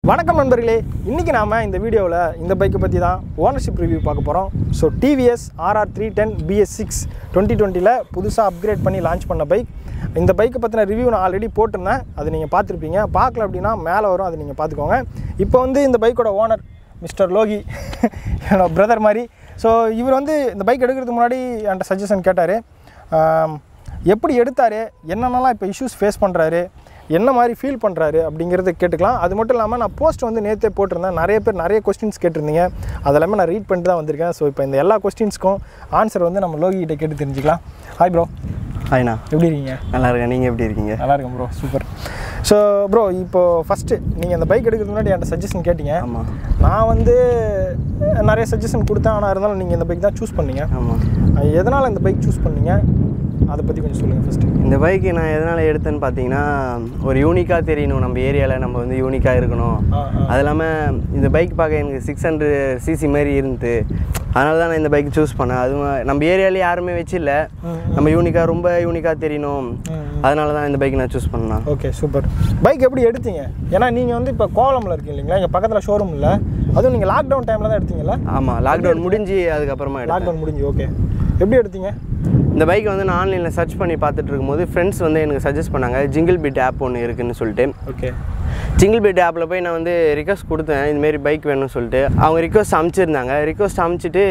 வணக்கம் நண்பர்களே இன்றைக்கி நாம் இந்த வீடியோவில் இந்த பைக்கை பற்றி தான் ஓனர்ஷிப் ரிவ்யூ பார்க்க போகிறோம் so TVS RR three ten BS six twenty டுவெண்ட்டியில் புதுசாக அப்கிரேட் பண்ணி லான்ச் பண்ண பைக் இந்த பைக்கை பற்றின ரிவ்யூ நான் ஆல்ரெடி போட்டிருந்தேன் அது நீங்கள் பார்த்துருப்பீங்க பார்க்கல அப்படின்னா மேலே வரும் அதை நீங்கள் பார்த்துக்கோங்க இப்போ வந்து இந்த பைக்கோட ஓனர் மிஸ்டர் லோகி என்னோட பிரதர் மாதிரி ஸோ இவர் வந்து இந்த பைக் எடுக்கிறதுக்கு முன்னாடி என்கிட்ட சஜஷன் கேட்டார் எப்படி எடுத்தார் என்னென்னலாம் இப்போ இஷ்யூஸ் ஃபேஸ் பண்ணுறாரு என்ன மாதிரி ஃபீல் பண்ணுறாரு அப்படிங்கிறத கேட்டுக்கலாம் அது மட்டும் இல்லாமல் நான் போஸ்ட் வந்து நேற்றே போட்டிருந்தேன் நிறைய பேர் நிறைய கொஸ்டின்ஸ் கேட்டிருந்தீங்க அதெல்லாமே நான் ரீட் பண்ணிட்டு தான் வந்திருக்கேன் ஸோ இப்போ இந்த எல்லா கொஸ்டின்ஸ்க்கும் ஆன்சர் வந்து நம்ம லோகி கிட்ட கேட்டு தெரிஞ்சுக்கலாம் ஹாய் ப்ரோ ஹாய்ண்ணா எப்படி இருக்கீங்க நல்லா இருக்கேன் நீங்கள் எப்படி இருக்கீங்க நல்லா இருக்கேன் ப்ரோ சூப்பர் ஸோ ப்ரோ இப்போ ஃபஸ்ட்டு நீங்கள் அந்த பைக் எடுக்கிறதுக்கு முன்னாடி என்கிட்ட சஜஷன் கேட்டீங்க ஆமாம் நான் வந்து நிறைய சஜஷன் கொடுத்தேன் ஆனால் இருந்தாலும் நீங்கள் இந்த பைக் தான் சூஸ் பண்ணீங்க ஆமாம் எதனால் இந்த பைக் சூஸ் பண்ணீங்க அதை பற்றி கொஞ்சம் சொல்லுங்கள் ஃபஸ்ட்டு இந்த பைக்கு நான் எதனால் எடுத்தேன்னு பார்த்தீங்கன்னா ஒரு யூனிக்காக தெரியணும் நம்ம ஏரியாவில் நம்ம வந்து யூனிக்காக இருக்கணும் ஆ ஆ அது இல்லாமல் இந்த பைக் பார்க்க எனக்கு சிக்ஸ் ஹண்ட்ரட் சிசி மாதிரி இருந்து அதனால தான் நான் இந்த பைக் சூஸ் பண்ணேன் அதுவும் நம்ம ஏரியாலே யாருமே வச்சில்ல ம், நம்ம யூனிக்காக ரொம்ப யூனிக்காக தெரியணும் ம், அதனால தான் இந்த பைக் நான் சூஸ் பண்ணேன் ஓகே சூப்பர் பைக் எப்படி எடுத்தீங்க ஏன்னா நீங்கள் வந்து இப்போ கோவளமில் இருக்கீங்க இல்லைங்களா இங்கே பக்கத்தில் ஷோரூம் இல்லை அதுவும் நீங்கள் லாக்டவுன் டைமில் தான் எடுத்தீங்கல்ல ஆமாம் லாக்டவுன் முடிஞ்சு அதுக்கப்புறமா எடுத்தேன் லாக்டவுன் முடிஞ்சு ஓகே எப்படி எடுத்தீங்க இந்த பைக் வந்து நான் ஆன்லைனில் சர்ச் பண்ணி பார்த்துட்டு இருக்கும்போது ஃப்ரெண்ட்ஸ் வந்து எனக்கு சஜஸ்ட் பண்ணாங்க ஜிங்கிள் பிட் ஆப் ஒன்று இருக்குன்னு சொல்லிட்டு ஓகே ஜிங்கிள் பிட் ஆப்பில் போய் நான் வந்து ரிக்வஸ்ட் கொடுத்தேன் இதுமாரி பைக் வேணும்னு சொல்லிட்டு அவங்க ரிக்வஸ்ட் அனுப்பிச்சிருந்தாங்க ரிக்வஸ்ட் அனுப்பிச்சிட்டு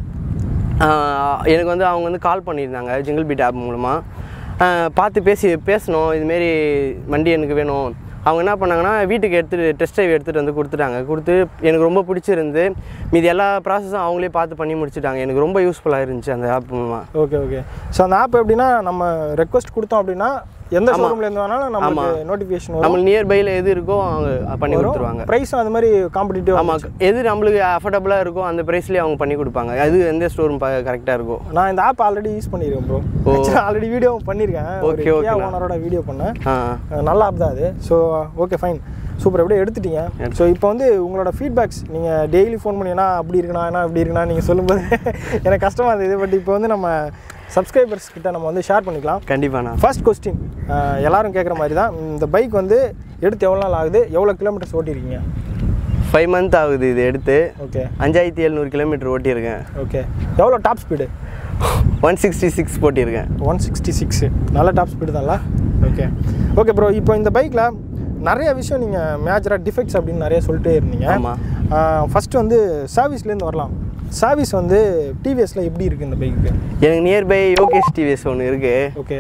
ஆஹ், எனக்கு வந்து அவங்க வந்து கால் பண்ணியிருந்தாங்க ஜிங்கிள் பிட் ஆப் மூலமாக பார்த்து பேசி பேசணும் இதுமாரி வண்டி எனக்கு வேணும் அவங்க என்ன பண்ணாங்கன்னா வீட்டுக்கு எடுத்துகிட்டு டெஸ்ட் ட்ரைவ் எடுத்துகிட்டு வந்து கொடுத்துட்டாங்க கொடுத்து எனக்கு ரொம்ப பிடிச்சிருந்து மீதி எல்லா ப்ராசஸும் அவங்களே பார்த்து பண்ணி முடிச்சிட்டாங்க எனக்கு ரொம்ப யூஸ்ஃபுல்லாக இருந்துச்சு அந்த ஆப் மூலமாக ஓகே ஓகே ஸோ அந்த ஆப் எப்படின்னா நம்ம ரெக்வஸ்ட் கொடுத்தோம் அப்படின்னா எந்த ஷோரூம்ல இருந்து வேணாலும் நமக்கு நோட்டிஃபிகேஷன் வரும் நம்மளுக்கு நியர்பையில் எது இருக்கோ அவங்க பண்ணி கொடுத்துருவாங்க ப்ரைஸும் அது மாதிரி காம்படிட்டிவ் ஆமாம் எது நம்மளுக்கு அஃபோர்டபுளாக இருக்கோ அந்த ப்ரைஸ்லேயே அவங்க பண்ணி கொடுப்பாங்க அது எந்த ஸ்டோரும் கரெக்டாக இருக்கும் நான் இந்த ஆப் ஆல்ரெடி யூஸ் பண்ணியிருக்கேன் ப்ரோ ஆல்ரெடி வீடியோ பண்ணியிருக்கேன் Okay, okay, நான். ஓனரோட வீடியோ பண்ணேன் ஆ அஹ் நல்ல ஆப் தான் அது ஸோ ஓகே ஃபைன் சூப்பர் எப்படியே எடுத்துட்டீங்க ஸோ இப்போ வந்து உங்களோட ஃபீட்பேக்ஸ் நீங்கள் டெய்லி ஃபோன் பண்ணினா அப்படி இருக்குண்ணா என்ன இப்படி இருக்குண்ணா நீங்கள் சொல்லும்போது எனக்கு கஷ்டமாக இருந்தது பட் இப்போ வந்து நம்ம சப்ஸ்கிரைபர்ஸ் கிட்ட நம்ம வந்து ஷேர் பண்ணிக்கலாம் கண்டிப்பாண்ணா ஃபர்ஸ்ட் கொஸ்டின் எல்லாரும் கேட்குற மாதிரி தான் இந்த பைக் வந்து எடுத்து எவ்வளோ நாள் ஆகுது எவ்வளோ கிலோமீட்டர்ஸ் ஓட்டியிருக்கீங்க ஃபைவ் மந்த் ஆகுது இது எடுத்து ஓகே அஞ்சாயிரத்தி எழுநூறு கிலோமீட்டர் ஓட்டியிருக்கேன் ஓகே எவ்வளோ top speed one sixty six போட்டியிருக்கேன் ஒன் சிக்ஸ்டி சிக்ஸ் நல்ல டாப் ஸ்பீடு தான்ல ஓகே ஓகே ப்ரோ இப்போ இந்த பைக்கில் நிறைய விஷயம் நீங்கள் மேஜராக டிஃபெக்ட்ஸ் அப்படின்னு நிறைய சொல்லிட்டே இருந்தீங்க ஆமா. ஃபஸ்ட்டு வந்து சர்வீஸ்லேருந்து வரலாம் சர்வீஸ் வந்து டிவிஎஸில் எப்படி இருக்குது இந்த பைக்குக்கு எனக்கு நியர்பை யோகேஷ் டிவிஎஸ் ஒன்று இருக்குது ஓகே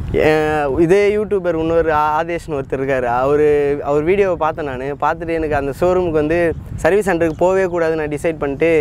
இதே யூடியூபர் இன்னொரு ஆ- ஆதேஷ்னு ஒருத்தர் இருக்கார் அவர் அவர் வீடியோவை பார்த்தேன் நான் பார்த்துட்டு எனக்கு அந்த ஷோரூமுக்கு வந்து சர்வீஸ் சென்டருக்கு போகவே கூடாதுன்னு நான் டிசைட் பண்ணிட்டு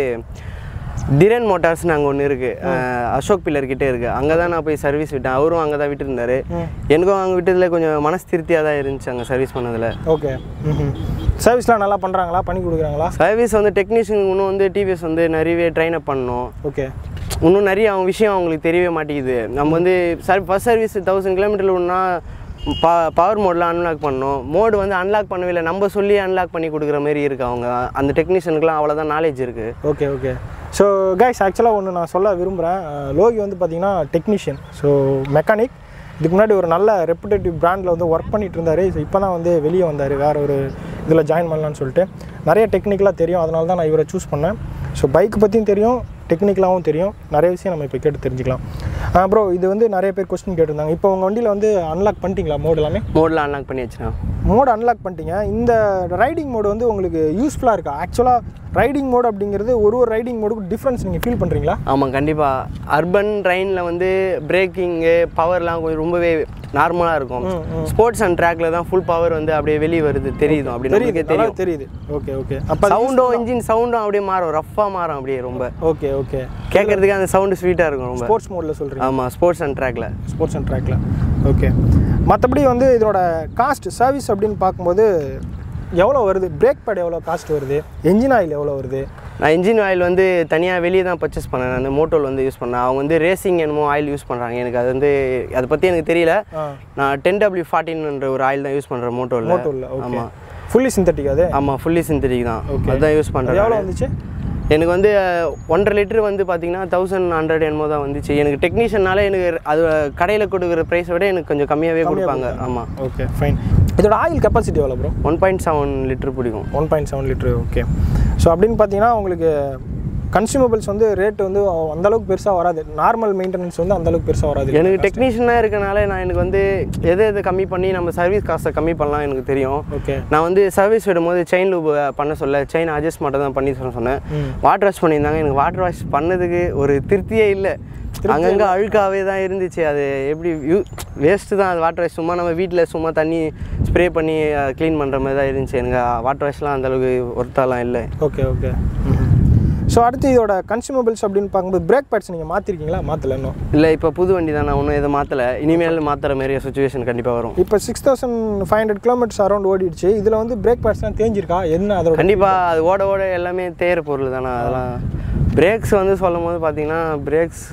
டிரன் மோட்டார்ஸ்னு அங்கே ஒன்று இருக்குது அசோக் பில்லர் கிட்டே இருக்குது அங்கே தான் நான் போய் சர்வீஸ் விட்டேன் அவரும் அங்கே தான் விட்டுருந்தாரு ம். எனக்கும் அங்கே விட்டதில் கொஞ்சம் மனசு திருப்தியாக தான் இருந்துச்சு அங்கே சர்வீஸ் பண்ணதில் ஓகே ம் சர்வீஸ்லாம் நல்லா பண்ணுறாங்களா பண்ணி கொடுக்குறாங்களா சர்வீஸ் வந்து டெக்னீஷியன் இன்னும் வந்து டிவிஎஸ் வந்து நிறையவே ட்ரைன் அப் பண்ணணும் ஓகே இன்னும் நிறைய அவங்க விஷயம் அவங்களுக்கு தெரியவே மாட்டேங்குது நம்ம வந்து sir first service thousand kilometre ஒன்றா பா பவர் மோடில் அன்லாக் பண்ணோம் மோடு வந்து அன்லாக் பண்ணவே இல்லை நம்ம சொல்லி அன்லாக் பண்ணி கொடுக்குற மாதிரி இருக்குது அவங்க அந்த டெக்னீஷியனுக்குலாம் அவ்வளோதான் நாலேஜ் இருக்குது ஓகே ஓகே ஸோ கைஸ் ஆக்சுவலாக ஒன்று நான் சொல்ல விரும்புகிறேன் லோகி வந்து பார்த்தீங்கன்னா டெக்னீஷியன் ஸோ மெக்கானிக் இதுக்கு முன்னாடி ஒரு நல்ல ரெப்புடேட்டிவ் பிராண்டில் வந்து ஒர்க் பண்ணிட்டு இருந்தார் ஸோ இப்போ தான் வந்து வெளியே வந்தார் வேற ஒரு இதில் ஜாயின் பண்ணலான்னு சொல்லிட்டு நிறைய டெக்னிக்கலாக தெரியும் அதனால தான் நான் இவரை சூஸ் பண்ணேன் ஸோ பைக் பற்றியும் தெரியும் டெக்னிக்கலாகவும் தெரியும் நிறைய விஷயம் நம்ம இப்போ கேட்டு தெரிஞ்சுக்கலாம் ப்ரோ இது வந்து நிறைய பேர் கொஸ்டின் கேட்டிருந்தாங்க இப்போ உங்கள் வண்டியில் வந்து அன்லாக் பண்ணிட்டீங்களா மோட் எல்லாமே மோடில் அன்லாக் பண்ணி வச்சுனா மோட் அன்லாக் பண்ணிட்டீங்க இந்த ரைடிங் மோடு வந்து உங்களுக்கு யூஸ்ஃபுல்லாக இருக்கா ஆக்சுவலாக ரைடிங் மோட் அப்படிங்கிறது ஒரு ஒரு ரைடிங் மோடுக்கும் டிஃப்ரென்ஸ் நீங்கள் ஃபீல் பண்ணுறீங்களா ஆமாம் கண்டிப்பாக அர்பன் ட்ரெயினில் வந்து பிரேக்கிங்கு பவர்லாம் கொஞ்சம் ரொம்பவே நார்மலாக இருக்கும் ம், ம். ஸ்போர்ட்ஸ் அண்ட் ட்ராக்ல தான் ஃபுல் பவர் வந்து அப்படியே வெளியே வருது தெரியுது அப்படி தெரியுது நமக்கே நல்லா தெரியும் தெரியுது ஓகே ஓகே அப்போ சவுண்டும் இன்ஜின் சவுண்டும் அப்படியே மாறும் ரஃப்பாக மாறும் அப்படியே ரொம்ப ஓகே ஓகே கேட்கறதுக்கு அந்த சவுண்டு ஸ்வீட்டாக இருக்கும் ரொம்ப ஸ்போர்ட்ஸ் மோடில் சொல்கிறீங்க ஆமாம் ஸ்போர்ட்ஸ் அண்ட் ட்ராக்ல ஸ்போர்ட்ஸ் அண்ட் ட்ராக்ல ஓகே மற்றபடி வந்து இதோட காஸ்ட் சர்வீஸ் அப்படின்னு பார்க்கும்போது எவ்வளோ வருது பிரேக் பேட் எவ்வளோ காஸ்ட் வருது என்ஜின் ஆயில் எவ்வளோ வருது நான் இன்ஜின் ஆயில் வந்து தனியாக வெளியே தான் பர்ச்சேஸ் பண்ணேன் நான் மோட்டோவில் வந்து யூஸ் பண்ணேன் அவங்க வந்து ரேசிங் என்னமோ ஆயில் யூஸ் பண்ணுறாங்க எனக்கு அது வந்து அதை பற்றி எனக்கு தெரியல ஆ நான் டென் டபிள்யூ ஃபார்ட்டின்ன்ற ஒரு ஆயில் தான் யூஸ் பண்ணுறேன் மோட்டோவில் மோட்டோவில் ஓகே ஆமாம் ஃபுல்லி சிந்தட்டிக் அது ஆமாம் ஃபுல்லி சிந்தட்டிக் தான் Okay. அதுதான் யூஸ் அது பண்ணுறேன் எவ்வளோ வந்துச்சு எனக்கு வந்து அஹ், ஒன்றரை லிட்டர் வந்து பார்த்தீங்கன்னா தௌசண்ட் ஹண்ட்ரட் என்னமோ தான் வந்துச்சு எனக்கு டெக்னீஷியனால எனக்கு அது கடையில் கொடுக்குற ப்ரைஸை விட எனக்கு கொஞ்சம் கம்மியாகவே கொடுப்பாங்க ஆமாம் ஓகே ஃபைன் இதோட ஆயில் கெப்பாசிட்டி எவ்வளோ bro one point seven litre பிடிக்கும் one point seven litre okay so அப்படின்னு பார்த்தீங்கன்னா உங்களுக்கு கன்சியூமபிள்ஸ் வந்து ரேட் வந்து அந்த அளவுக்கு பெருசாக வராது நார்மல் மெயின்டெனன்ஸ் வந்து அந்த அளவுக்கு பெருசாக வராது எனக்கு டெக்னீஷியனாக இருக்கனால நான் எனக்கு வந்து எதை எதை கம்மி பண்ணி நம்ம சர்வீஸ் காசை கம்மி பண்ணலாம் எனக்கு தெரியும் ஓகே நான் வந்து சர்வீஸ் விடும்போது செயின் லூப் பண்ண சொல்ல செயின் அட்ஜஸ்ட் மட்டும் தான் பண்ணி சொல்ல சொன்னேன் ம். வாட்டர் வாஷ் பண்ணியிருந்தாங்க எனக்கு வாட்டர் வாஷ் பண்ணதுக்கு ஒரு திருப்தியே இல்லை அங்கங்கே அழுக்காகவே தான் இருந்துச்சு அது எப்படி யூ வேஸ்ட்டு தான் அது வாட்டர் வாஷ் சும்மா நம்ம வீட்டில் சும்மா தண்ணி ஸ்ப்ரே பண்ணி க்ளீன் பண்ணுற மாதிரி தான் இருந்துச்சு எனக்கு வாட்டர் வாஷ்லாம் அந்தளவுக்கு ஒர்த்தாலாம் இல்லை ஓகே ஓகே ஸோ அடுத்து இதோட கன்சியூமபிள்ஸ் அப்படின்னு பார்க்கும்போது பிரேக் பேட்ஸ் நீங்கள் மாற்றிருக்கீங்களா மாற்றல இன்னும் இல்லை இப்போ புது வண்டி தான் நான் ஒன்றும் எதுவும் மாற்றலை இனிமேல் மாற்றுற மாதிரி சுச்சுவேஷன் கண்டிப்பாக வரும் இப்போ six thousand five hundred kilometres around ஓடிடுச்சு இதில் வந்து பிரேக் பேட்ஸ்லாம் தேஞ்சிருக்கா என்ன அதோட கண்டிப்பாக அது ஓட ஓட எல்லாமே தேயிற பொருள் தானே அதெல்லாம் பிரேக்ஸ் வந்து சொல்லும் போது பார்த்தீங்கன்னா பிரேக்ஸ்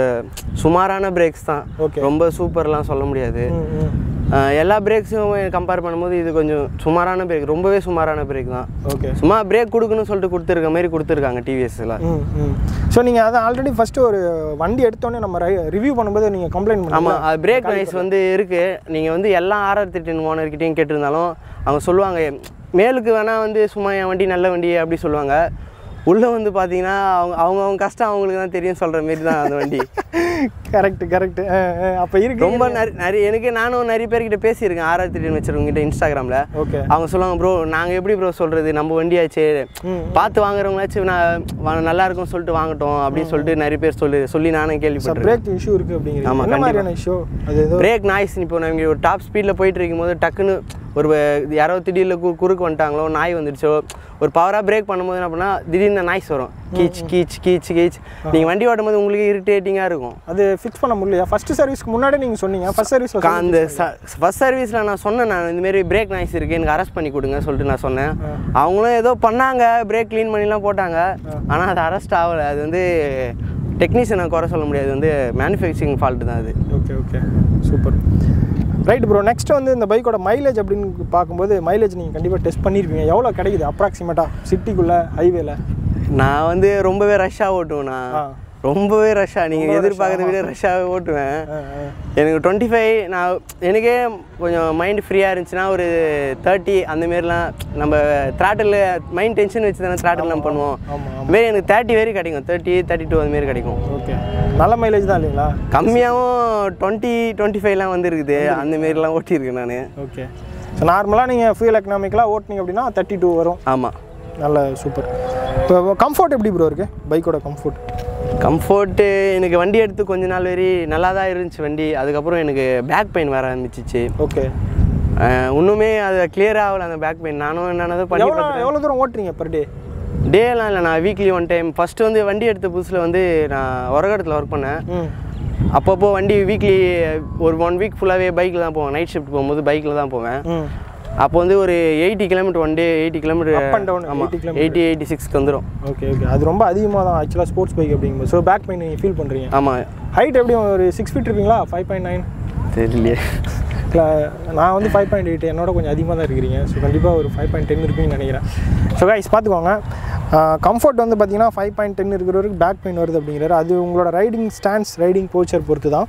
சுமாரான பிரேக்ஸ் தான் Okay. ரொம்ப சூப்பர்லாம் சொல்ல முடியாது ம், ம். அஹ் எல்லா பிரேக்ஸும் கம்பேர் பண்ணும்போது இது கொஞ்சம் சுமாரான பிரேக் ரொம்பவே சுமாரான பிரேக் தான் ஓகே சும்மா பிரேக் கொடுக்கணும்னு சொல்லிட்டு கொடுத்துருக்க மாதிரி கொடுத்துருக்காங்க டிவிஎஸ்ல ம் ம் ஸோ நீங்கள் அதை ஆல்ரெடி ஃபஸ்ட்டு ஒரு வண்டி எடுத்தோடனே நம்ம ரிவ்யூ பண்ணும்போது நீங்கள் கம்ப்ளைண்ட் ஆமாம் பண்ணாமல் அது பிரேக் நாய்ஸ் வந்து இருக்குது நீங்கள் வந்து எல்லா ஆர்ஆர் திட்டின் ஓனர்கிட்டையும் கேட்டிருந்தாலும் அவங்க சொல்லுவாங்க மேலுக்கு வேணால் வந்து சும்மா என் வண்டி நல்ல வண்டி அப்படி சொல்லுவாங்க உள்ளே வந்து பார்த்தீங்கன்னா அவங்க அவங்க அவங்க கஷ்டம் அவங்களுக்கு தான் தெரியும் சொல்கிற மாரி தான் அந்த வண்டி கரெக்ட் கரெக்ட் அப்போ இருக்கு ரொம்ப நிறைய நிறைய எனக்கு நானும் நிறைய பேர்கிட்ட பேசியிருக்கேன் ஆர்ஆர் திட்டின் வச்சுருவங்கிட்ட இன்ஸ்டாகிராமில் ஓகே அவங்க சொல்லுவாங்க ப்ரோ நாங்கள் எப்படி ப்ரோ சொல்கிறது நம்ம வண்டியாச்சு ம். பார்த்து வாங்குறவங்களாச்சும் நான் வா- நல்லா இருக்கும்னு சொல்லிட்டு வாங்கட்டும் அப்படின்னு சொல்லிட்டு நிறைய பேர் சொல்லி சொல்லி நானும் கேள்விப்பட்டிருக்கேன் பிரேக் இஷ்யூ இருக்குது அப்படிங்கிறது ஆமா, என்ன மாதிரியான இஷ்யூ அது ஏதோ பிரேக் நாய்ஸ் இப்போ நம்ம இங்கே ஒரு டாப் ஸ்பீடில் போயிட்டு இருக்கும்போது டக்குன்னு ஒரு வ- யாரோ திடீர்னு கு குறுக்கு வந்துட்டாங்களோ நாய் வந்துடுச்சோ ஒரு பவராக பிரேக் பண்ணும்போது என்ன பண்ணால் திடீர்னு நாய்ஸ் வரும் கீச் கீச் கீச் கீச் நீங்கள் வண்டி ஓட்டும்போது உங்களுக்கு இரிட்டேட்டிங்காக இருக்கும் அது ஃபிக்ஸ் பண்ண முடியலையா ஃபர்ஸ்ட் சர்வீஸ்க்கு முன்னாடி நீங்கள் சொன்னீங்க ஃபர்ஸ்ட் சர்வீஸ் கா- அந்த ஃபர்ஸ்ட் சர்வீஸில் நான் சொன்னேன் நான் இந்தமாரி பிரேக் நாய்ஸ் இருக்குது எனக்கு அரெஸ்ட் பண்ணி கொடுங்க சொல்லிட்டு நான் சொன்னேன் அவங்களும் ஏதோ பண்ணாங்க பிரேக் க்ளீன் பண்ணிலாம் போட்டாங்க ஆனால் அது அரெஸ்ட் ஆகலை அது வந்து டெக்னீஷியனை குறை சொல்ல முடியாது அது வந்து மேனுஃபேக்சரிங் ஃபால்ட்டு தான் அது okay okay super right bro next வந்து இந்த பைக்கோட மைலேஜ் அப்படின்னு பார்க்கும்போது மைலேஜ் நீங்கள் கண்டிப்பாக டெஸ்ட் பண்ணியிருப்பீங்க எவ்வளோ கிடைக்குது அப்ராக்சிமேட்டாக சிட்டிக்குள்ளே ஹைவேல நான் வந்து ரொம்பவே ரஷ்ஷாக ஓட்டுவேன் ஆ. நான் ரொம்பவே ரஷ்ஷாக நீங்கள் எதிர்பார்க்கறத விட ரஷ்ஷாகவே ஓட்டுவேன் எனக்கு டுவெண்ட்டி ஃபைவ் நான் எனக்கே கொஞ்சம் மைண்ட் ஃப்ரீயாக இருந்துச்சுன்னா ஒரு தேர்ட்டி அந்தமாரிலாம் நம்ம த்ராட்டில் மைண்ட் டென்ஷன் வச்சு தானே த்ராட்டில் நம்ம பண்ணுவோம் ஆமாம் அதுமாரி எனக்கு தேர்ட்டி வரைக்கும் கிடைக்கும் தேர்ட்டி தேர்ட்டி டூ அதுமாரி கிடைக்கும் ஓகே நல்ல மைலேஜ் தான் இல்லைங்களா கம்மியாகவும் டுவெண்ட்டி டுவெண்ட்டி ஃபைவ்லாம் வந்துருக்குது அந்த மாரிலாம் ஓட்டியிருக்கேன் நான் ஓகே ஸோ நார்மலாக நீங்கள் ஃபியூல் எக்கனாமிக்கலாக ஓட்டினீங்க அப்படின்னா தேர்ட்டி டூ வரும் ஆமாம் நல்ல சூப்பர் இப்போ கம்ஃபர்ட் எப்படி ப்ரோ இருக்குது பைக்கோட கம்ஃபர்ட் கம்ஃபர்ட்டு எனக்கு வண்டி எடுத்து கொஞ்ச நாள் வரை நல்லா தான் இருந்துச்சு வண்டி அதுக்கப்புறம் எனக்கு பேக் பெயின் வர ஆரம்பிச்சிச்சு ஓகே அஹ் இன்னுமே அது கிளியர் ஆகல அந்த பேக் பெயின் நானும் என்னென்னதோ பண்ணி எவ்வளோ எவ்வளோ தூரம் ஓட்டுறீங்க பர் டே டேலாம் இல்லை நான் வீக்லி ஒன் டைம் ஃபஸ்ட்டு வந்து வண்டி எடுத்த புதுசில் வந்து நான் உரகடத்தில் ஒர்க் பண்ணேன் ம் அப்பப்போ வண்டி வீக்லி ஒரு ஒன் வீக் ஃபுல்லாகவே பைக்கில் தான் போவேன் நைட் ஷிஃப்ட் போகும்போது பைக்கில் தான் போவேன் ம் அப்போ வந்து ஒரு eighty kilometre one day eighty kilometre Up and down, ஆமாம் 80 kilometer. எயிட்டி எயிட்டி சிக்ஸ்க்கு வந்துடும் ஓகே ஓகே அது ரொம்ப அதிகமாக தான் ஆக்சுவலாக ஸ்போர்ட்ஸ் பைக் அப்படிங்கும்போது ஸோ பேக் பெயின் நீங்கள் ஃபீல் பண்ணுறீங்க ஆமாம் ஹைட் எப்படி ஒரு சிக்ஸ் ஃபீட் இருப்பீங்களா ஃபைவ் பாயிண்ட் நைன் தெரியலையே இல்லை நான் வந்து ஃபைவ் பாயிண்ட் எயிட் என்னோட கொஞ்சம் அதிகமாக தான் இருக்கிறீங்க ஸோ கண்டிப்பாக ஒரு ஃபைவ் பாயிண்ட் டென் இருப்பீங்கன்னு நினைக்கிறேன் ஸோ கைஸ் பார்த்துக்கோங்க கம்ஃபர்ட் வந்து பார்த்தீங்கன்னா ஃபைவ் பாயிண்ட் டென் இருக்கிறவருக்கு பேக் பெயின் வருது அப்படிங்கிறாரு அது உங்களோட ரைடிங் ஸ்டாண்ட்ஸ் ரைடிங் போச்சர் பொறுத்து தான்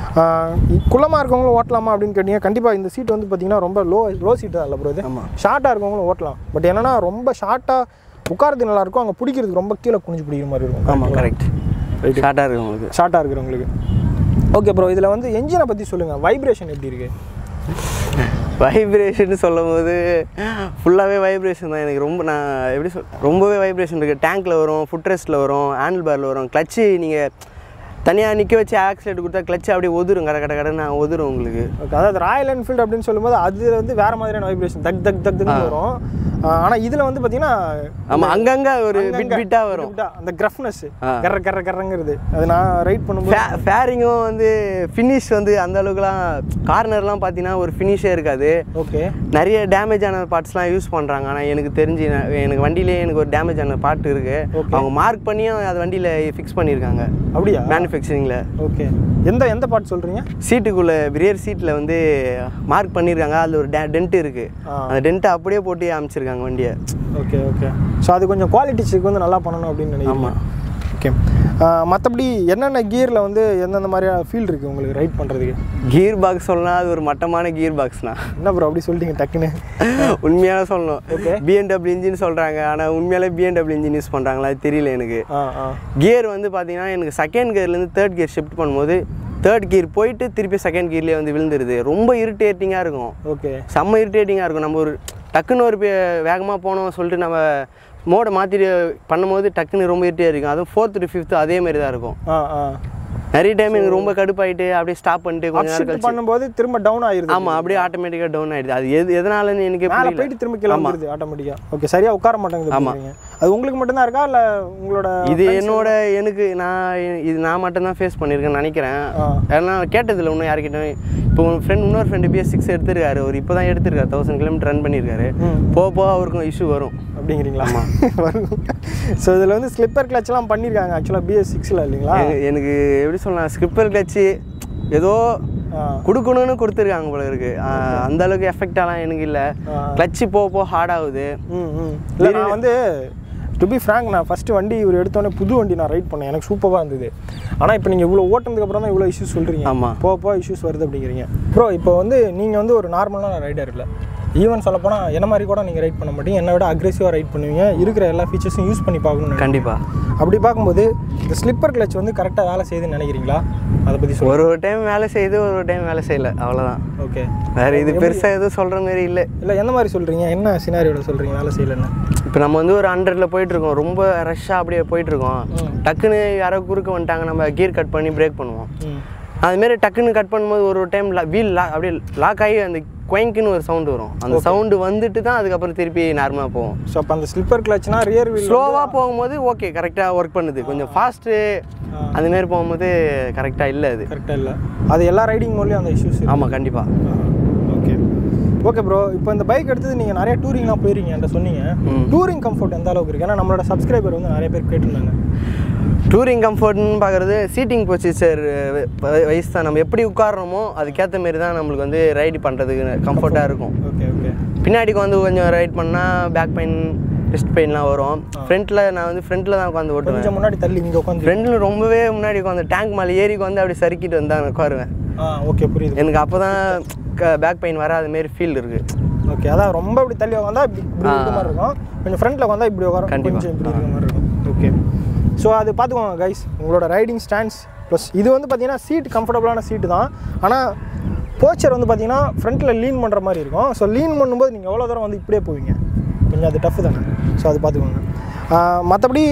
குள்ளமாக இருக்கவங்களும் ஓட்டலாமா அப்படின்னு கேட்டிங்க கண்டிப்பாக இந்த சீட் வந்து பார்த்தீங்கன்னா ரொம்ப லோ லோ சீட்டு தான் இல்லை ப்ரோ இது ஆமாம் ஷார்ட்டாக இருக்கவங்களும் ஓட்டலாம் பட் என்னன்னா ரொம்ப ஷார்ட்டாக உட்காரது நல்லா இருக்கும் அங்கே பிடிக்கிறதுக்கு ரொம்ப கீழே குனிஞ்சு பிடிக்கிற மாதிரி இருக்கும் ஆமாம் கரெக்ட் ஷார்ட்டாக இருக்கு உங்களுக்கு ஷார்ட்டாக இருக்கிறவங்களுக்கு ஓகே ப்ரோ இதில் வந்து என்ஜினை பற்றி சொல்லுங்கள் வைப்ரேஷன் எப்படி இருக்குது வைப்ரேஷன் சொல்லும் போது ஃபுல்லாகவே வைப்ரேஷன் தான் எனக்கு ரொம்ப நான் எப்படி சொல் ரொம்பவே வைப்ரேஷன் இருக்குது டேங்க்கில் வரும் ஃபுட் ரெஸ்ட்டில் வரும் ஹேண்டில் பாரில் வரும் கிளச்சு நீங்கள் தனியாக நிற்க வச்சு ஆக்சிலேட் கொடுத்தா கிளச்சு அப்படியே ஒதுரும் கட கட கடன்னு ஒதுரும் உங்களுக்கு ஓகே அதாவது ராயல் என்ஃபீல்டு அப்படின்னு சொல்லும்போது அது வந்து வேறு மாதிரியான வைப்ரேஷன் தக் தக் தக் தக்னு வரும் ஆனால் இதில் வந்து பார்த்தீங்கன்னா ஆமாம் அங்கங்கே ஒரு பிட் அங்கங்க பிட்டாக வரும் விட்டா, அந்த கிரஃப்னஸ் ஆ. கர்ற கர்ற கர்றங்கிறது அது நான் ரைட் பண்ணும்போது ஃபேரிங்கும் வந்து ஃபினிஷ் வந்து அந்த அளவுக்குலாம் கார்னர்லாம் பார்த்தீங்கன்னா ஒரு ஃபினிஷே இருக்காது ஓகே நிறைய டேமேஜ் ஆன பார்ட்ஸ்லாம் யூஸ் பண்ணுறாங்க ஆனால் எனக்கு தெரிஞ்சு நான் எனக்கு வண்டியிலே எனக்கு ஒரு டேமேஜ் ஆன பார்ட் இருக்குது Okay. அவங்க மார்க் பண்ணியும் அது வண்டியில் ஃபிக்ஸ் பண்ணியிருக்காங்க அப்படியா மேனுஃபேக்சர் மேனுஃபேக்சரிங்கில் ஓகே எந்த எந்த பார்ட் சொல்கிறீங்க சீட்டுக்குள்ளே ரியர் சீட்டில் வந்து மார்க் பண்ணியிருக்காங்க அதில் ஒரு டெ டென்ட் இருக்குது ஆ. அந்த டென்ட்டை அப்படியே போட்டு அமைச்சிருக்காங்க வண்டியை ஓகே ஓகே ஸோ அது கொஞ்சம் குவாலிட்டி செக் வந்து நல்லா பண்ணணும் அப்படின்னு நினைக்கிறேன் ஆமாம் ஓகே மற்றபடி என்னென்ன கியரில் வந்து எந்தெந்த மாதிரியான ஃபீல் இருக்குது உங்களுக்கு ரைட் பண்ணுறதுக்கு கியர் பாக்ஸ் சொல்லலாம் அது ஒரு மட்டமான கியர் பாக்ஸ்ண்ணா என்ன ப்ரோ அப்படி சொல்லிட்டீங்க டக்குன்னு உண்மையான சொல்லணும் பிஎன்டபிள்யூ இன்ஜின் சொல்கிறாங்க ஆனால் உண்மையாலே பிஎன்டபிள்யூ இன்ஜின் யூஸ் பண்ணுறாங்களா அது தெரியல எனக்கு ஆ ஆ கியர் வந்து பார்த்தீங்கன்னா எனக்கு செகண்ட் கியர்லேருந்து தேர்ட் கியர் ஷிஃப்ட் பண்ணும்போது தேர்ட் கியர் போயிட்டு திருப்பி செகண்ட் கியர்லேயே வந்து விழுந்துருது ரொம்ப இரிட்டேட்டிங்காக இருக்கும் ஓகே செம்ம இரிட்டேட்டிங்காக இருக்கும் நம்ம ஒரு டக்குன்னு ஒரு வேகமாக போனோம் சொல்லிட்டு நம்ம மோடை மாற்றிட்டு பண்ணும்போது டக்குன்னு ரொம்ப இரிட்டேட் இருக்கும் அதுவும் ஃபோர்த்து டு ஃபிஃப்த்து அதே மாதிரி தான் இருக்கும் ஆ ஆ நிறைய டைம் எனக்கு ரொம்ப கடுப்பாயிட்டு அப்படியே ஸ்டாப் பண்ணிட்டு கொஞ்ச நேரம் ஷிஃப்ட் கழிச்சு பண்ணும்போது திரும்ப டவுன் ஆயிருது ஆமாம் அப்படியே ஆட்டோமேட்டிக்காக டவுன் ஆயிடுது அது எது எதனாலன்னு எனக்கு மேலே புரியல போயிட்டு திரும்ப கீழே வந்துருது ஆட்டோமேட்டிக்காக ஓகே சரியாக உட்கார மாட்டேங்குது அப்படிங்கிறீங்க. அது உங்களுக்கு மட்டும்தான் இருக்கா இல்லை உங்களோட இது என்னோட எனக்கு நான் இது நான் மட்டும்தான் ஃபேஸ் பண்ணியிருக்கேன்னு நினைக்கிறேன் ஆ. ஏன்னா கேட்டதில்ல இன்னும் யார்கிட்டயும் இப்போ உன் ஃப்ரெண்ட் இன்னொரு ஃப்ரெண்டு பிஎஸ் சிக்ஸ் எடுத்திருக்காரு ஒரு இப்போ தான் எடுத்திருக்காரு தௌசண்ட் கிலோமீட்டர் ரன் பண்ணியிருக்காரு ம். போக போக அவருக்கும் இஷ்யூ வரும் அப்படிங்கிறீங்களா வரும் ஸோ இதில் வந்து ஸ்லிப்பர் கிளச்லாம் பண்ணியிருக்காங்க ஆக்சுவலாக பிஎஸ் சிக்ஸில் இல்லைங்களா எனக்கு- எனக்கு எப்படி சொல்லலாம் ஸ்கிப்பர் கிளச்சு ஏதோ ஆ கொடுக்கணும்னு கொடுத்துருக்காங்க போல இருக்கு ஆ, அந்த அளவுக்கு எஃபெக்டாலாம் எனக்கு இல்லை ஆ. கிளச்சு போக போக ஹார்ட் ஆகுது ம் ம் இல்லை நான் வந்து டு பி ஃப்ராங்க் நான் ஃபஸ்ட்டு வண்டி இவர் எடுத்தோடனே புது வண்டி நான் ரைட் பண்ணேன் எனக்கு சூப்பராக இருந்தது ஆனால் இப்போ நீங்கள் இவ்வளோ ஓட்டுனதுக்கு அப்புறம் தான் இவ்வளோ இஷ்யூஸ் சொல்கிறீங்க ஆமா. போக போக இஷ்யூஸ் வருது அப்படிங்கிறீங்க ப்ரோ இப்போ வந்து நீங்கள் வந்து ஒரு நார்மலான ரைடர் இல்லை ஈவன் சொல்லப்போனால் என்ன மாதிரி கூட நீங்கள் ரைட் பண்ண மாட்டீங்க என்னை விட அக்ரெசிவாக ரைட் பண்ணுவீங்க இருக்கிற எல்லா ஃபீச்சர்ஸும் யூஸ் பண்ணி பார்க்கணும் கண்டிப்பாக அப்படி பார்க்கும்போது இந்த ஸ்லிப்பர் கிளச் வந்து கரெக்டாக வேலை செய்யுதுன்னு நினைக்கிறீங்களா அதை பற்றி சொல்லுங்கள் ஒரு ஒரு டைம் வேலை செய்யுது ஒரு ஒரு டைம் வேலை செய்யல அவ்வளோதான் ஓகே வேற இது பெருசாக எதுவும் சொல்கிற மாதிரி இல்லை இல்லை எந்த மாதிரி சொல்கிறீங்க என்ன சினாரியோட சொல்கிறீங்க வேலை செய்யலைன்னு இப்போ நம்ம வந்து ஒரு ஹண்ட்ரட்ல போயிட்டு இருக்கோம் ரொம்ப ரஷ்ஷாக அப்படியே போயிட்டு இருக்கோம் ம். டக்குன்னு யாரோ குறுக்க வந்துட்டாங்க நம்ம கீர் கட் பண்ணி பிரேக் பண்ணுவோம் ம் அதுமாரி டக்குன்னு கட் பண்ணும்போது ஒரு டைம் வீல் லா அப்படியே லாக் ஆகி அந்த குவைங்க்குன்னு ஒரு சவுண்டு வரும் அந்த சவுண்டு வந்துட்டு தான் அதுக்கப்புறம் திருப்பி நார்மலாக போவோம் ஸோ அப்போ அந்த ஸ்லிப்பர் கிளச்னா ரியர் வீல் ஸ்லோவாக போகும்போது ஓகே கரெக்டாக ஒர்க் பண்ணுது கொஞ்சம் ஃபாஸ்ட்டு அதுமாரி போகும்போது கரெக்டாக இல்லை அது கரெக்டாக இல்லை அது எல்லா ரைடிங் மோட்லேயும் அந்த இஷ்யூஸ் ஆமாம் கண்டிப்பாக ஓகே ஓகே ப்ரோ இப்போ இந்த பைக் எடுத்தது நீங்கள் நிறைய டூரிங்லாம் போயிருக்கீங்க என்கிட்ட சொன்னீங்க ம். டூரிங் கம்ஃபர்ட் எந்த அளவுக்கு இருக்கு ஏன்னா நம்மளோட சப்ஸ்கிரைபர் வந்து நிறைய பேர் கேட்டிருந்தாங்க டூரிங் கம்ஃபர்ட்னு பார்க்குறது சீட்டிங் பொசிச்சர் வயசு தான் நம்ம எப்படி உட்காடுறோமோ அதுக்கேற்ற மாரி தான் நம்மளுக்கு வந்து ரைடு பண்ணுறதுக்கு கம்ஃபர்ட்டாக இருக்கும் ஓகே ஓகே பின்னாடிக்கு வந்து கொஞ்சம் ரைட் பண்ணால் பேக் பெயின் ரிஸ்ட் பெயின்லாம் வரும் ஃப்ரண்ட்டில் நான் வந்து ஃப்ரண்ட்டில் தான் உட்காந்து ஓட்டுவேன் கொஞ்சம் முன்னாடி தள்ளி இங்கே உட்காந்து ஃப்ரெண்டில் ரொம்பவே முன்னாடி உட்காந்து டேங்க் மேலே ஏறி வந்து அப்படி சறுக்கிட்டு வந்து நான் உட்காருவேன் ஆ ஓகே புரியுது எனக்கு அப்போ தான் பேக் பெயின் வராத மாரி ஃபீல் இருக்குது ஓகே அதான் ரொம்ப இப்படி தள்ளி உட்காந்தா இப்படி இப்படி இருக்க மாதிரி இருக்கும் கொஞ்சம் ஃப்ரண்ட்டில் உட்காந்தா இப்படி உட்காரும் கண்டிப்பா. கொஞ்சம் இப்படி இருக்க மாதிரி இருக்கும் ஓகே ஸோ அது பார்த்துக்கோங்க கைஸ் உங்களோட ரைடிங் ஸ்டாண்ட்ஸ் ப்ளஸ் இது வந்து பார்த்தீங்கன்னா சீட் கம்ஃபர்டபுளான சீட்டு தான் ஆனால் போச்சர் வந்து பார்த்தீங்கன்னா ஃப்ரண்ட்டில் லீன் பண்ணுற மாதிரி இருக்கும் ஸோ லீன் பண்ணும்போது நீங்கள் எவ்வளோ தூரம் வந்து இப்படியே போவீங்க கொஞ்சம் அது டஃப் தானே ஸோ அது பார்த்துக்கோங்க மற்றபடி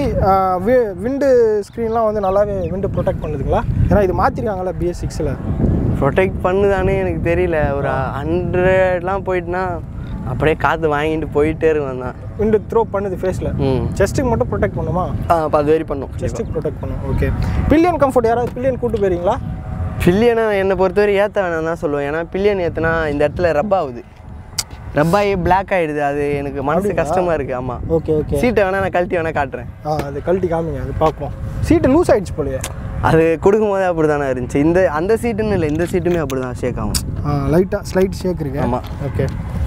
விண்டு ஸ்க்ரீன்லாம் வந்து நல்லாவே விண்டு ப்ரொடெக்ட் பண்ணுதுங்களா ஏன்னா இது மாற்றிருக்காங்கல்ல பிஎஸ் சிக்ஸில் ப்ரொடெக்ட் பண்ணுதானே எனக்கு தெரியல ஒரு ஹண்ட்ரட்லாம் போயிட்டுனா அப்படியே காற்று வாங்கிட்டு போயிட்டே இருக்கும் தான் விண்டு த்ரோ பண்ணுது ஃபேஸில் ம் செஸ்ட்டுக்கு மட்டும் ப்ரொடெக்ட் பண்ணுமா ஆ அப்போ அது வரி பண்ணும் செஸ்ட்டுக்கு ப்ரொடெக்ட் பண்ணும் ஓகே பில்லியன் கம்ஃபர்ட் யாராவது பில்லியன் கூட்டு போயிருங்களா பில்லியனை என்னை பொறுத்தவரை ஏற்ற வேணாம் தான் சொல்லுவேன் ஏன்னா பில்லியன் ஏற்றுனா இந்த இடத்துல ரப் ஆகுது ரப் ஆகி பிளாக் ஆகிடுது அது எனக்கு மனசு கஷ்டமாக இருக்குது ஆமாம் ஓகே ஓகே சீட்டை வேணால் நான் கழட்டி வேணால் காட்டுறேன் ஆ அது கழட்டி காமிங்க அது பார்ப்போம் சீட்டு லூஸ் ஆயிடுச்சு போலயே அது கொடுக்கும்போதே அப்படி தானே இருந்துச்சு இந்த அந்த சீட்டுன்னு இல்லை இந்த சீட்டுமே அப்படி தான் ஷேக் ஆகும் ஆ லைட்டாக ஸ்லைட் ஷேக் இருக்கு ஆமா. ஓகே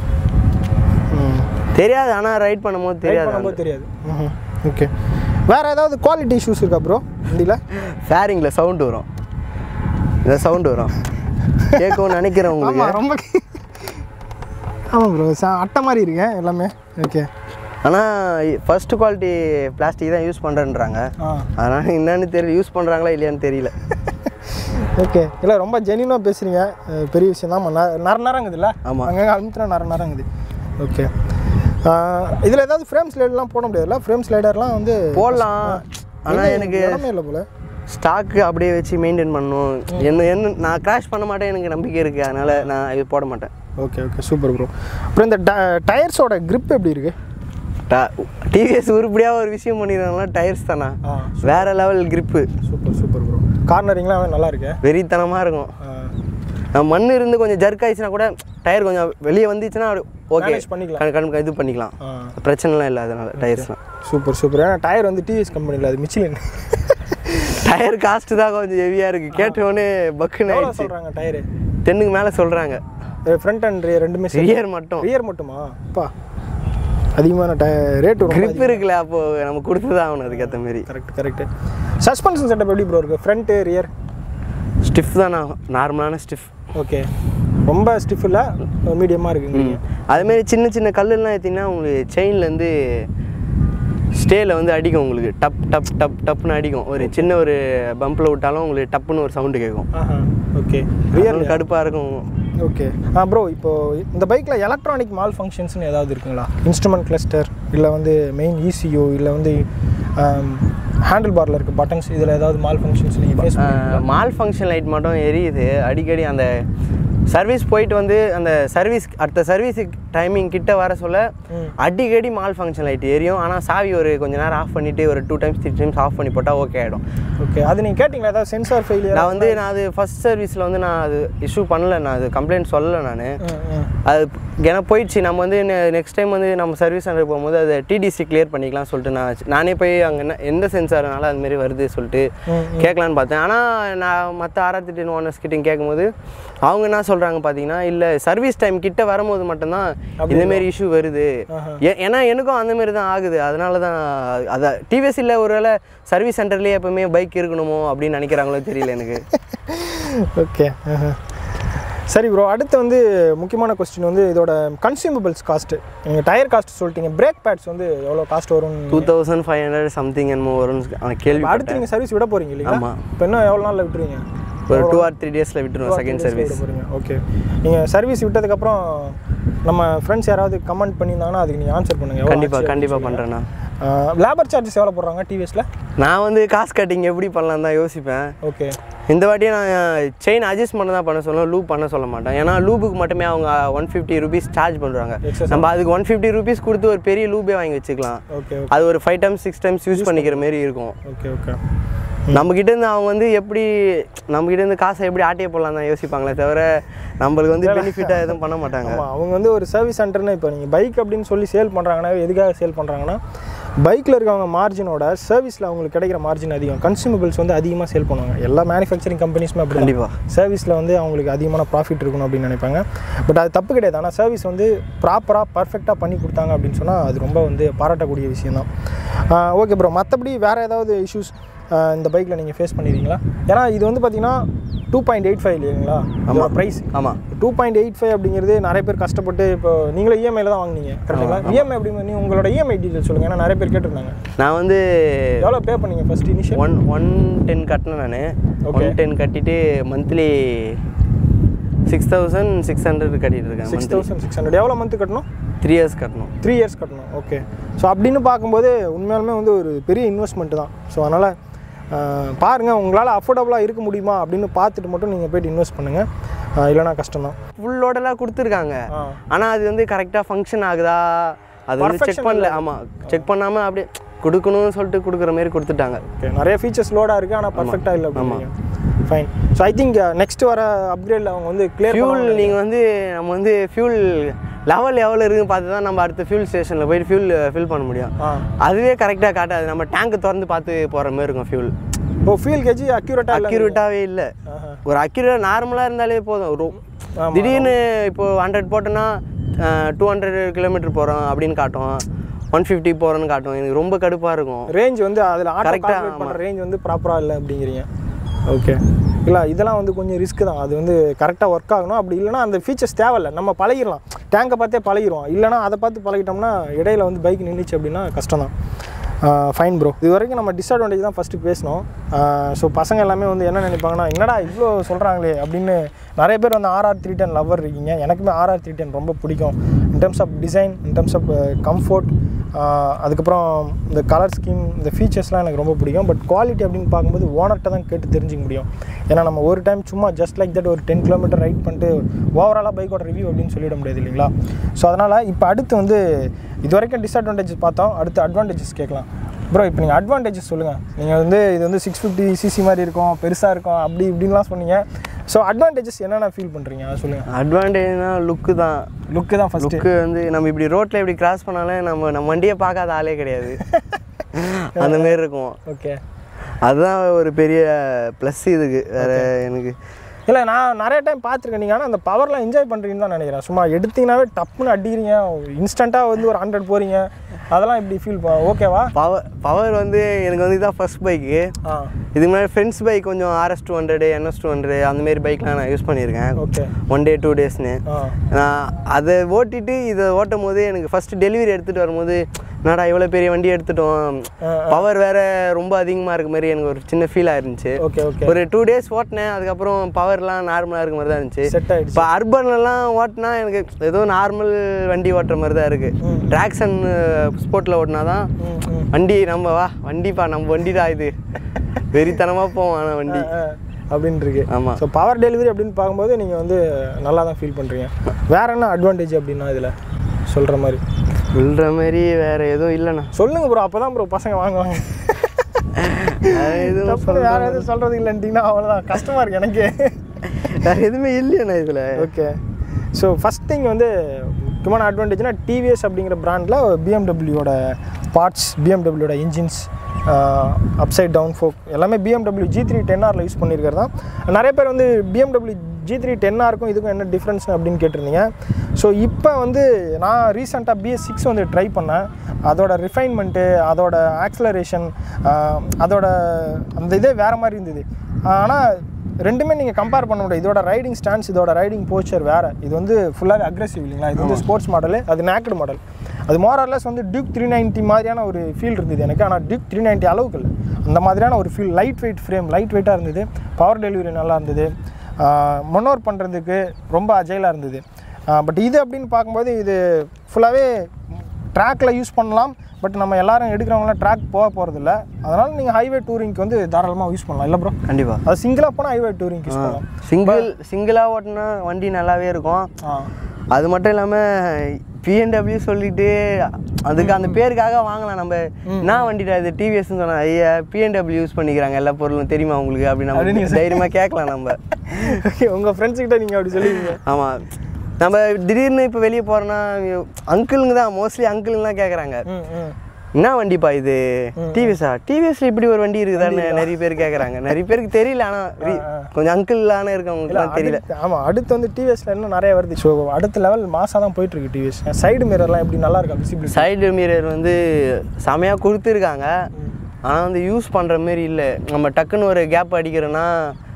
ம் தெரியாது ஆனால் ரைட் பண்ணும்போது ட்ரை தெரியாது பண்ணும்போது தெரியாது ஓகே வேறு ஏதாவது குவாலிட்டி இஷ்யூஸ் இருக்கா ப்ரோ வண்டியில் ஃபேரிங்கில் சவுண்டு வரும் இந்த சவுண்டு வரும் கேட்கும்னு நினைக்கிறேன் உங்களுக்கு ஆமாம் ரொம்ப ஆமாம் ப்ரோ அட்டை மாதிரி இருக்கேன் எல்லாமே ஓகே ஆனால் ஃபர்ஸ்ட் குவாலிட்டி பிளாஸ்டிக் தான் யூஸ் பண்ணுறேன்றாங்க ஆ அதனால் என்னன்னு தெரியல யூஸ் பண்ணுறாங்களா இல்லையான்னு தெரியல ஓகே இல்லை ரொம்ப ஜெனியூனாக பேசுகிறீங்க அஹ் பெரிய விஷயம் தான் நர நேரங்குதுல்ல ஆமா. அங்கங்கே அழுத்துனா நர நேரங்குது ஓகே இதில் ஏதாவது ஃப்ரேம் ஸ்லைடர்லாம் போட முடியாதுல்ல ஃப்ரேம் ஸ்லைடர்லாம் வந்து போடலாம் ஆனால் எனக்கு இடமே இல்லை போல ஸ்டாக்கு அப்படியே வச்சு மெயின்டைன் பண்ணணும் என்ன என்ன நான் கிராஷ் பண்ண மாட்டேன் எனக்கு நம்பிக்கை இருக்குது அதனால் நான் இது போட மாட்டேன் ஓகே ஓகே சூப்பர் ப்ரோ அப்புறம் இந்த டயர்ஸோட grip எப்படி இருக்கு டிவிஎஸ் உருப்படியாக ஒரு விஷயம் பண்ணிடுறாங்கன்னா டயர்ஸ் தானா ஆ வேற level grip super super bro கார்னரிங்லாம் நல்லா இருக்கு வெறித்தனமாக இருக்கும் ஆ, நான் மண் இருந்து கொஞ்சம் ஜர்க் ஆயிடுச்சுன்னா கூட டயர் கொஞ்சம் வெளியே வந்துச்சுன்னா ஓகே Manage பண்ணிக்கலாம். இது பண்ணிக்கலாம் ஆ பிரச்சனைலாம் இல்லை அதனால டயர்ஸ்லாம் சூப்பர் சூப்பர் ஏன்னா டயர் வந்து டிவிஎஸ் கம்பெனியில் அது மிச்சிலின் டயர் காஸ்ட்டு தான் கொஞ்சம் ஹெவியாக இருக்குது கேட்டவொடனே பக்குன்னு எவ்வளோ ஆயிடுச்சு சொல்கிறாங்க டயரு டென்னுக்கு மேலே சொல்கிறாங்க ஃப்ரண்ட் அண்ட் ரியர் ரெண்டுமே சரி ரியர் மட்டும் ரியர் மட்டுமா அப்பா அதிகமான டய ரேட்டு ரொம்ப grip இருக்குல்ல அப்போ நம்ம கொடுத்து தான் ஆகணும் அதுக்கேற்ற மாரி கரெக்ட் கரெக்ட் சஸ்பென்ஷன் செட்டப் எப்படி ப்ரோ இருக்குது ஃப்ரண்ட்டு ரியர் ஸ்டிஃப் தான் நான் நார்மலான ஸ்டிஃப் ஓகே ரொம்ப ஸ்டிஃப் இல்லை மீடியமாக இருக்குங்க அதுமாரி சின்ன சின்ன கல்லுலாம் ஏற்றிங்கன்னா உங்களுக்கு செயின்லேருந்து ஸ்டேல வந்து அடிக்கும் உங்களுக்கு டப் டப் டப் டப்னு அடிக்கும் ஒரு சின்ன ஒரு பம்பில் விட்டாலும் உங்களுக்கு டப்புன்னு ஒரு சவுண்டு கேட்கும் ஆஹா ஓகே ரியர் அதுவும் கடுப்பாக இருக்கும் ஓகே ஆ ப்ரோ இப்போ இந்த பைக்கில் எலக்ட்ரானிக் மால் ஃபங்க்ஷன்ஸ்னு ஏதாவது இருக்குங்களா இன்ஸ்ட்ருமெண்ட் கிளஸ்டர் இல்லை வந்து மெயின் இசியூ இல்லை வந்து ஹேண்டில் பாரில் இருக்க பட்டன்ஸ் இதில் ஏதாவது மால் ஃபங்க்ஷன்ஸ் நீங்கள் ஃபேஸ் மால் ஃபங்க்ஷன் லைட் மட்டும் எரியுது அடிக்கடி அந்த சர்வீஸ் போயிட்டு வந்து அந்த சர்வீஸ் அடுத்த சர்வீஸுக்கு டைமிங் கிட்ட வர சொல்ல ம். அடிக்கடி மால் ஃபங்க்ஷன் லைட் எரியும் ஆனால் சாவி ஒரு கொஞ்ச நேரம் ஆஃப் பண்ணிவிட்டு ஒரு two times three times off பண்ணி போட்டால் ஓகே ஆகிடும் ஓகே அது நீங்கள் கேட்டிங்களா ஏதாவது சென்சார் ஃபெயிலியர் நான் வந்து நான் அது ஃபர்ஸ்ட் சர்வீஸில் வந்து நான் அது இஷ்யூ பண்ணல நான் அது கம்ப்ளைண்ட் சொல்லலை நான் அது ஏன்னா போயிடுச்சு நம்ம வந்து நெக்ஸ்ட் டைம் வந்து நம்ம சர்வீஸ் சென்டர் போகும்போது அதை டிடிசி கிளியர் பண்ணிக்கலாம் சொல்லிட்டு நான் நானே போய் அங்கே என்ன எந்த சென்சார்னால அது மாதிரி வருது சொல்லிட்டு ம், கேட்கலான்னு பார்த்தேன் ஆனால் நான் மற்ற ஆறாயிரத்தி டென் ஓனர்ஸ் கிட்டையும் கேட்கும்போது அவங்க என்ன சொல்கிறாங்க பார்த்தீங்கன்னா இல்லை சர்வீஸ் டைம் கிட்ட வரும்போது மட்டும்தான் இந்தமாரி இஷ்யூ வருது ஏ- ஏன்னா எனக்கும் அந்த மாதிரி தான் ஆகுது அதனால தான் அதை டிவிஎஸ் இல்லை ஒருவேளை சர்வீஸ் சென்டர்லேயே எப்பவுமே பைக் இருக்கணுமோ அப்படின்னு நினைக்கிறாங்களோ தெரியல எனக்கு ஓகே சரி ப்ரோ அடுத்து வந்து முக்கியமான கொஸ்டின் வந்து இதோட கன்சியூமபிள்ஸ் காஸ்ட்டு நீங்கள் டயர் காஸ்ட் சொல்லிட்டீங்க பிரேக் பேட்ஸ் வந்து எவ்வளோ காஸ்ட் வரும் two thousand five hundred something என்னமோ வரும்னு அவன் கேள்வி அடுத்து நீங்கள் சர்வீஸ் விட போகிறீங்க இல்லையா ஆமா. இப்போ இன்னும் எவ்வளோ நாளில் விட்டுருவீங்க ஒரு டூ ஆர் த்ரீ டேஸில் விட்டுருவோம் செகண்ட் சர்வீஸ் ஓகே நீங்கள் சர்வீஸ் விட்டதுக்கப்புறம் நம்ம ஃப்ரெண்ட்ஸ் யாராவது கமெண்ட் பண்ணியிருந்தாங்கன்னா அதுக்கு நீங்கள் ஆன்சர் பண்ணுங்கள் கண்டிப்பாக கண்டிப்பாக பண்ணுறேண்ணா லேபர் சார்ஜஸ் எவ்வளோ போடுறாங்க டிவிஎஸில் நான் வந்து காசு கட்டிங் எப்படி பண்ணலாம் தான் யோசிப்பேன் ஓகே இந்த வாட்டியே நான் செயின் அட்ஜஸ்ட் பண்ண தான் பண்ண சொல்லுவேன் லூப் பண்ண சொல்ல மாட்டேன் ஏன்னா லூபுக்கு மட்டுமே அவங்க ஒன் ஃபிஃப்டி ருபீஸ் சார்ஜ் பண்ணுறாங்க Excess நம்ம அதுக்கு ஒன் ஃபிஃப்டி ருபீஸ் கொடுத்து ஒரு பெரிய லூபே வாங்கி வச்சுக்கலாம் ஓகே அது ஒரு five times six times use பண்ணிக்கிற மாரி இருக்கும் ஓகே ஓகே நம்மக்கிட்ட இருந்து அவங்க வந்து எப்படி நம்மக்கிட்ட இருந்து காசை எப்படி ஆட்டிய போடலாம் தான் யோசிப்பாங்களே தவிர நம்மளுக்கு வந்து பெனிஃபிட்டாக எதுவும் பண்ண மாட்டாங்க ஆமாம் அவங்க வந்து ஒரு சர்வீஸ் சென்டர்னு இப்போ நீங்கள் பைக் அப்படின்னு சொல்லி சேல் பண்ணுறாங்கன்னா எதுக்காக சேல் பண்ணுறாங்கன்னா பைக்கில் இருக்கவங்க மார்ஜினோட சர்வீஸில் அவங்களுக்கு கிடைக்கிற மார்ஜின் அதிகம் கன்சூமபிள்ஸ் வந்து அதிகமாக சேல் பண்ணுவாங்க எல்லா மேனுஃபேக்சரிங் கம்பெனிஸுமே அப்படி கண்டிப்பா. சர்வீஸில் வந்து அவங்களுக்கு அதிகமான ப்ராஃபிட் இருக்கணும் அப்படின்னு நினைப்பாங்க பட் அது தப்பு கிடையாது ஆனால் சர்வீஸ் வந்து ப்ராப்பராக பர்ஃபெக்டாக பண்ணி கொடுத்தாங்க அப்படின்னு சொன்னால் அது ரொம்ப வந்து பாராட்டக்கூடிய விஷயம் தான் ஓகே ப்ரோ மற்றபடி வேறு ஏதாவது இஷ்யூஸ் இந்த பைக்கில் நீங்கள் ஃபேஸ் பண்ணிடுறீங்களா ஏன்னா இது வந்து பார்த்தீங்கன்னா டூ பாயிண்ட் எயிட் ஃபைவ் இல்லைங்களா ஆமாம். ப்ரைஸ் ஆமாம் டூ பாயிண்ட் எயிட் ஃபைவ் அப்படிங்கிறது நிறைய பேர் கஷ்டப்பட்டு இப்போ நீங்களும் இஎம்ஐல தான் வாங்குனீங்க கரெக்டுங்களா இஎம்ஐ அப்படிங்கிறது நீ உங்களோட இஎம்ஐ டீட்டெயில் சொல்லுங்கள் ஏன்னா நிறைய பேர் கேட்டிருந்தாங்க நான் வந்து எவ்வளோ பே பண்ணீங்க first initial one one ten கட்டினேன் நான் Okay. ஒன் டென் கட்டிட்டு monthly six thousand six hundred கட்டிட்டு இருக்கேன் சிக்ஸ் தௌசண்ட் சிக்ஸ் ஹண்ட்ரட் எவ்வளோ மந்த் கட்டணும் த்ரீ இயர்ஸ் கட்டணும் த்ரீ இயர்ஸ் கட்டணும் ஓகே ஸோ அப்படின்னு பார்க்கும்போது உண்மையாலுமே வந்து ஒரு பெரிய இன்வெஸ்ட்மெண்ட் தான் ஸோ அதனால் பாருங்கள் உங்களால் அஃபோர்டபுளாக இருக்க முடியுமா அப்படின்னு பார்த்துட்டு மட்டும் நீங்கள் போயிட்டு இன்வெஸ்ட் பண்ணுங்கள் இல்லைனா கஷ்டம்தான் ஃபுல்லோடலாம் கொடுத்துருக்காங்க ஆ ஆனால் அது வந்து கரெக்டாக ஃபங்க்ஷன் ஆகுதா அது வந்து செக் Perfection பண்ணல ஆமாம் செக் பண்ணாமல் அப்படியே கொடுக்கணும்னு சொல்லிட்டு கொடுக்குற மாதிரி கொடுத்துட்டாங்க ஓகே நிறைய ஃபீச்சர்ஸ் லோடாக இருக்குது ஆனால் பர்ஃபெக்டாக இல்லை அப்படிங்க fine so I think next வர அப்கிரேடில் அவங்க வந்து கிளியர் ஃபியூல் நீங்கள் வந்து நம்ம வந்து ஃபியூல் லெவல் எவ்வளோ இருக்குன்னு பார்த்து தான் நம்ம அடுத்த ஃபியூல் ஸ்டேஷனில் போயிட்டு ஃபியூல் ஃபில் பண்ண முடியும் ஆ அதுவே கரெக்டாக காட்டாது நம்ம டேங்க் திறந்து பார்த்து போகிற மாதிரி இருக்கும் ஃபியூல் ஓ ஃபியூல் கேஜி அக்யூரேட்டாக இல்லை அக்யூரேட்டாகவே இல்லை ஆஹா. ஒரு அக்யூரேட் நார்மலாக இருந்தாலே போதும் ஒரு ஆமா, திடீர்னு இப்போ ஹண்ட்ரட் போட்டோன்னா டூ ஹண்ட்ரட் கிலோமீட்டர் போகிறோம் அப்படின்னு காட்டும் ஒன் ஃபிஃப்டி போகிறோன்னு காட்டும் எனக்கு ரொம்ப கடுப்பாக இருக்கும் ரேஞ்ச் வந்து அதில் ஆட்டோ Correct ஆ, கால்குலேட் பண்ணுற ரேஞ்ச் வந்து ப்ராப்பராக இல்லை அப்படிங்கிறீங்க ஓகே இல்லை இதெல்லாம் வந்து கொஞ்சம் ரிஸ்க் தான் அது வந்து கரெக்டாக ஒர்க் ஆகணும் அப்படி இல்லைனா அந்த ஃபீச்சர்ஸ் தேவையில்ல நம்ம பழகிடலாம் டேங்கை பார்த்தே பழகிடுவோம் இல்லைனா அதை பார்த்து பழகிட்டோம்னா இடையில வந்து பைக் நின்றுச்சு அப்படின்னா கஷ்டம் தான் ஃபைன் ப்ரோ இது வரைக்கும் நம்ம டிஸ்அட்வான்டேஜ் தான் ஃபஸ்ட்டு பேசினோம் ஸோ பசங்க எல்லாமே வந்து என்ன நினைப்பாங்கன்னா என்னடா இவ்வளோ சொல்கிறாங்களே அப்படின்னு நிறைய பேர் வந்து ஆர்ஆர் த்ரீ டென் லவர் இருக்கீங்க எனக்குமே ஆர்ஆர் த்ரீ டென் ரொம்ப பிடிக்கும் in terms of design in terms of comfort அதுக்கப்புறம் இந்த கலர் ஸ்கீம் இந்த ஃபீச்சர்ஸ்லாம் எனக்கு ரொம்ப பிடிக்கும் பட் குவாலிட்டி அப்படின்னு பார்க்கும்போது ஓனர்கிட்ட தான் கேட்டு தெரிஞ்சுக்க முடியும் ஏன்னா நம்ம ஒரு டைம் சும்மா ஜஸ்ட் லைக் தட் ஒரு டென் கிலோமீட்டர் ரைட் பண்ணிட்டு ஓவராலாக பைக்கோட ரிவ்யூ அப்படின்னு சொல்லிட முடியாது இல்லைங்களா ஸோ அதனால் இப்போ அடுத்து வந்து இது வரைக்கும் டிஸ்அட்வான்டேஜஸ் பார்த்தோம் அடுத்து அட்வான்டேஜஸ் கேட்கலாம் ப்ரோ இப்போ நீங்கள் அட்வான்டேஜஸ் சொல்லுங்கள் நீங்கள் வந்து இது வந்து சிக்ஸ் ஃபிஃப்டி சிசி மாதிரி இருக்கும் பெருசாக இருக்கும் அப்படி இப்படின்லாம் சொன்னீங்க ஸோ அட்வான்டேஜஸ் என்னென்ன ஃபீல் பண்ணுறீங்க அதை சொல்லுங்கள் அட்வான்டேஜ்னா லுக்கு தான் லுக்கு தான் ஃபஸ்ட்டு லுக்கு வந்து நம்ம இப்படி ரோட்டில் இப்படி கிராஸ் பண்ணாலே நம்ம நம்ம வண்டியை பார்க்காத ஆளே கிடையாது அந்த மாரி இருக்கும் ஓகே அதுதான் ஒரு பெரிய ப்ளஸ் இதுக்கு வேறு எனக்கு இல்லை நான் நிறைய டைம் பார்த்துருக்கேன் நீங்கள் ஆனால் அந்த பவர்லாம் என்ஜாய் பண்ணுறீங்கன்னு தான் நினைக்கிறேன் சும்மா எடுத்தீங்கன்னாவே டப்புன்னு அடிக்கிறீங்க இன்ஸ்டண்ட்டாக வந்து ஒரு ஹண்ட்ரட் போகிறீங்க அதெல்லாம் இப்படி ஃபீல் ஓகேவா பவர் பவர் வந்து எனக்கு வந்து இதான் ஃபர்ஸ்ட் பைக்கு ஆ இதுக்கு முன்னாடி ஃப்ரெண்ட்ஸ் பைக் கொஞ்சம் RS two hundred NS two hundred அந்தமாரி பைக்லாம் நான் யூஸ் பண்ணியிருக்கேன் ஓகே ஒன் டே டூ டேஸ்னு ஆ நான் அதை ஓட்டிட்டு இதை ஓட்டும் போது எனக்கு ஃபஸ்ட்டு டெலிவரி எடுத்துகிட்டு வரும்போது என்னடா இவ்வளோ பெரிய வண்டி எடுத்துட்டோம் ஆ, பவர் வேற ரொம்ப அதிகமாக இருக்க மாதிரி எனக்கு ஒரு சின்ன ஃபீல் ஆயிருந்துச்சு ஓகே ஓகே ஒரு டூ டேஸ் ஓட்டினேன் அதுக்கப்புறம் பவர்லாம் நார்மலாக இருக்க மாதிரி தான் இருந்துச்சு செட் ஆயிடுச்சு இப்போ அர்பன்லலாம் ஓட்டினா எனக்கு ஏதோ நார்மல் வண்டி ஓட்டுற மாதிரி தான் இருக்குது ட்ராக்ஸன் ஸ்போர்ட்டில் ஓட்டினா தான் ம் ம் வண்டி நம்ம வா வண்டிப்பா நம்ம வண்டிடா இது வெறித்தனமாக போவோம் ஆனால் வண்டி ஆ, அப்படின்னு இருக்கு ஆமாம் ஸோ பவர் டெலிவரி அப்படின்னு பார்க்கும்போது நீங்கள் வந்து நல்லா தான் ஃபீல் பண்ணுறீங்க வேற என்ன அட்வான்டேஜ் அப்படின்னா இதில் சொல்கிற மாதிரி சொல்கிற மாதிரி வேறு எதுவும் இல்லைண்ணா சொல்லுங்க ப்ரோ அப்போ தான் ப்ரோ பசங்க வாங்குவாங்க வேறு எதுவும் தப்புன்னு வேற எதுவும் சொல்கிறது இல்லைன்ட்டிங்கன்னா அவ்வளோதான் கஷ்டமாக இருக்கு எனக்கு வேறு எதுவுமே இல்லைண்ணா இதில் ஓகே ஸோ ஃபஸ்ட் திங் வந்து முக்கியமான அட்வான்டேஜ்னா டிவிஎஸ் அப்படிங்கிற பிராண்டில் பிஎம்டபிள்யூட பார்ட்ஸ் பிஎம்டபிள்யூட இன்ஜின்ஸ் அப்சைட் டவுன் ஃபோக் எல்லாமே பிஎம்டபிள்யூ ஜி த்ரீ டென் ஆரில் யூஸ் பண்ணியிருக்கிறது தான் நிறைய பேர் வந்து பிஎம்டபிள்யூ ஜி த்ரீ டென் ஆருக்கும் இதுக்கும் என்ன டிஃப்ரென்ஸ் அப்படின்னு கேட்டிருந்தீங்க ஸோ இப்போ வந்து நான் ரீசெண்டாக பிஎஸ் சிக்ஸ் வந்து ட்ரை பண்ணேன் அதோட ரிஃபைன்மெண்ட்டு அதோட ஆக்ஸலரேஷன் அதோட அந்த இதே வேறு மாதிரி இருந்தது ஆனால் ரெண்டுமே நீங்கள் கம்பேர் பண்ண முடியாது இதோட ரைடிங் ஸ்டான்ஸ் இதோட ரைடிங் போஸ்டர் வேறு இது வந்து ஃபுல்லாகவே அக்ரெசிவ் இல்லைங்களா இது வந்து ஸ்போர்ட்ஸ் மாடலு அது நேக்கடு மாடல் அது மோரர்லெஸ் வந்து டியூக் த்ரீ நைன்ட்டி மாதிரியான ஒரு ஃபீல் இருந்தது எனக்கு ஆனால் டியூக் த்ரீ நைன்ட்டி அளவுக்கு இல்லை அந்த மாதிரியான ஒரு feel light weight frame light வெயிட்டாக இருந்தது பவர் டெலிவரி நல்லா இருந்தது மொனோர் பண்ணுறதுக்கு ரொம்ப அஜைலாக இருந்தது பட் இது அப்படின்னு பார்க்கும்போது இது ஃபுல்லாகவே ட்ராக்கில் யூஸ் பண்ணலாம் பட் நம்ம எல்லாரும் எடுக்கிறவங்களாம் ட்ராக் போக போகிறதில்ல அதனால் நீங்கள் ஹைவே டூரிங்க்கு வந்து தாராளமாக யூஸ் பண்ணலாம் இல்லை ப்ரோ கண்டிப்பாக அது சிங்கிளாக போனால் ஹைவே டூரிங் யூஸ் பண்ணலாம் சிங்கிள் சிங்கிளாக ஓட்டினா வண்டி நல்லாவே இருக்கும் ஆ அது மட்டும் இல்லாமல் பிஎன்டபிள்யூ சொல்லிட்டு அதுக்கு அந்த பேருக்காக வாங்கலாம் நம்ம என்ன வண்டிடா இது டிவிஎஸ்னு சொன்னா ஐயா பிஎன்டபிள்யூ யூஸ் பண்ணிக்கிறாங்க எல்லா பொருளும் தெரியுமா உங்களுக்கு அப்படி நம்ம தைரியமாக கேட்கலாம் நம்ம ஓகே உங்கள் ஃப்ரெண்ட்ஸ்கிட்ட நீங்கள் அப்படி சொல்லுவீங்க ஆமாம் நம்ம திடீர்னு இப்போ வெளியே போகிறோன்னா அங்கிளுங்க தான் மோஸ்ட்லி அங்கிளுங்க தான் கேட்குறாங்க ம் ம் என்ன வண்டிப்பா இது டிவிஎஸ்ஸா டிவிஎஸ்ல இப்படி ஒரு வண்டி இருக்குதான்னு நிறைய பேர் கேட்குறாங்க நிறைய பேருக்கு தெரியல ஆனால் கொஞ்சம் அங்கிளான இருக்கவங்களுக்கு தெரியல அடுத்து- ஆமா அடுத்து வந்து டிவிஎஸ்ல இன்னும் நிறைய வருது ஸோ அடுத்த லெவல் மாசா தான் போயிட்டு இருக்கு டிவிஎஸ் சைடு மிரர்லாம் எப்படி நல்லா இருக்கா விசிபிலிட்டி சைடு மிரர் வந்து செமையாக கொடுத்துருக்காங்க ஆனால் வந்து யூஸ் பண்ணுற மாரி இல்லை நம்ம டக்குன்னு ஒரு கேப் அடிக்கிறோன்னா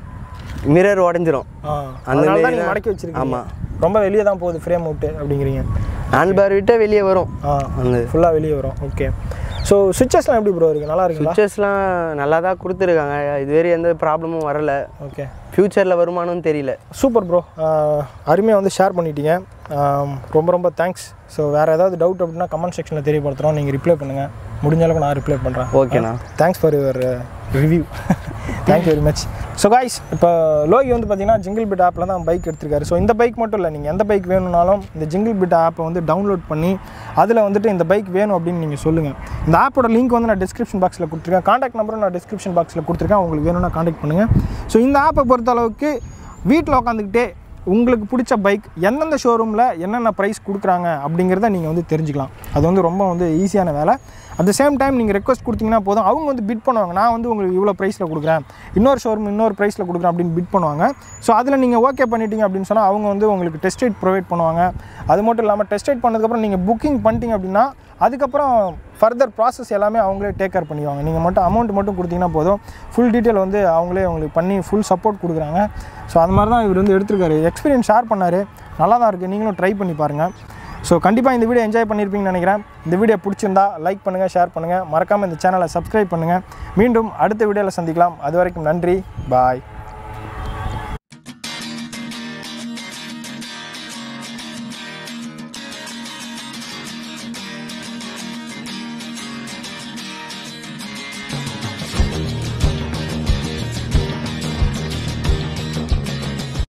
மிரர் உடஞ்சிரும் அந்த அதனால தான் மாரி நீங்க தான். மடக்கி வச்சிருக்கீங்க ஆமா. ரொம்ப வெளியே தான் போகுது ஃப்ரேம் அவுட்டு அப்படிங்கிறீங்க ஹேண்ட்பார் விட்ட வெளியே வரும் ஆ அந்த ஃபுல்லாக வெளியே வரும் ஓகே ஸோ சுவிச்சஸ்லாம் எப்படி ப்ரோ இருக்கு நல்லா இருக்குங்களா சுவிச்சஸ்லாம் நல்லா தான் கொடுத்துருக்காங்க இதுவரை எந்த ப்ராப்ளமும் வரல ஓகே ஃப்யூச்சரில் வருமானம்னு தெரியல சூப்பர் ப்ரோ அருமையாக வந்து ஷேர் பண்ணிட்டீங்க ஆம், ரொம்ப ரொம்ப தேங்க்ஸ் ஸோ வேறு ஏதாவது டவுட் அப்படின்னா கமெண்ட் செக்ஷனில் தெரியப்படுத்துகிறோம் நீங்கள் ரிப்ளை பண்ணுங்கள் முடிஞ்ச அளவுக்கு நான் ரிப்ளை பண்ணுறேன் ஓகேண்ணா thanks for your review thank you very much so guys இப்போ லோகி வந்து பார்த்தீங்கன்னா ஜிங்கிள் பிட் ஆப்பில் தான் பைக் எடுத்திருக்காரு ஸோ இந்த பைக் மட்டும் இல்லை நீங்கள் எந்த பைக் வேணும்னாலும் இந்த ஜிங்கிள் பிட் ஆப்பை வந்து டவுன்லோட் பண்ணி அதில் வந்துட்டு இந்த பைக் வேணும் அப்படின்னு நீங்கள் சொல்லுங்கள் இந்த ஆப்போட லிங்க் வந்து நான் டிஸ்கிரிப்ஷன் பாக்ஸில் கொடுத்துருக்கேன் காண்டாக்ட் நம்பரும் நான் டிஸ்கிரிப்ஷன் பாக்ஸில் கொடுத்துருக்கேன் உங்களுக்கு வேணும்னா காண்டாக்ட் பண்ணுங்கள் ஸோ இந்த ஆப்பை பொறுத்த அளவுக்கு வீட்டில் உட்காந்துக்கிட்டே உங்களுக்கு பிடிச்ச பைக் எந்தெந்த ஷோரூமில் என்னென்ன ப்ரைஸ் கொடுக்குறாங்க அப்படிங்கிறத நீங்கள் வந்து தெரிஞ்சுக்கலாம் அது வந்து ரொம்ப வந்து ஈஸியான வேலை அட் த சேம் டைம் நீங்கள் ரெக்வஸ்ட் கொடுத்தீங்கன்னா போதும் அவங்க வந்து பிட் பண்ணுவாங்க நான் வந்து உங்களுக்கு இவ்வளோ ப்ரைஸில் கொடுக்குறேன் இன்னொரு ஷோரூம் இன்னொரு ப்ரைஸில் கொடுக்குறேன் அப்படின்னு பிட் பண்ணுவாங்க ஸோ அதில் நீங்கள் ஓகே பண்ணிட்டீங்க அப்படின்னு சொன்னால் அவங்க வந்து உங்களுக்கு டெஸ்ட் ரைட் ப்ரொவைட் பண்ணுவாங்க அது மட்டும் இல்லாமல் டெஸ்ட் ரைட் பண்ணதுக்கப்புறம் நீங்கள் புக்கிங் பண்ணிட்டீங்க அப்படின்னா அதுக்கப்புறம் ஃபர்தர் ப்ராசஸ் எல்லாமே அவங்களே டேக் கேர் பண்ணிக்குவாங்க நீங்கள் மட்டும் அமௌண்ட் மட்டும் கொடுத்தீங்கன்னா போதும் ஃபுல் டீட்டெயில் வந்து அவங்களே உங்களுக்கு பண்ணி ஃபுல் சப்போர்ட் கொடுக்குறாங்க ஸோ அது மாதிரி தான் இவர் வந்து எடுத்திருக்காரு எக்ஸ்பீரியன்ஸ் ஷேர் பண்ணார் நல்லா தான் இருக்குது நீங்களும் ட்ரை பண்ணி பாருங்கள் ஸோ கண்டிப்பாக இந்த வீடியோ என்ஜாய் பண்ணியிருப்பீங்கன்னு நினைக்கிறேன் இந்த வீடியோ பிடிச்சிருந்தா லைக் பண்ணுங்கள் ஷேர் பண்ணுங்கள் மறக்காமல் இந்த சேனலை சப்ஸ்கிரைப் பண்ணுங்கள் மீண்டும் அடுத்த வீடியோவில் சந்திக்கலாம் அது வரைக்கும் நன்றி பாய்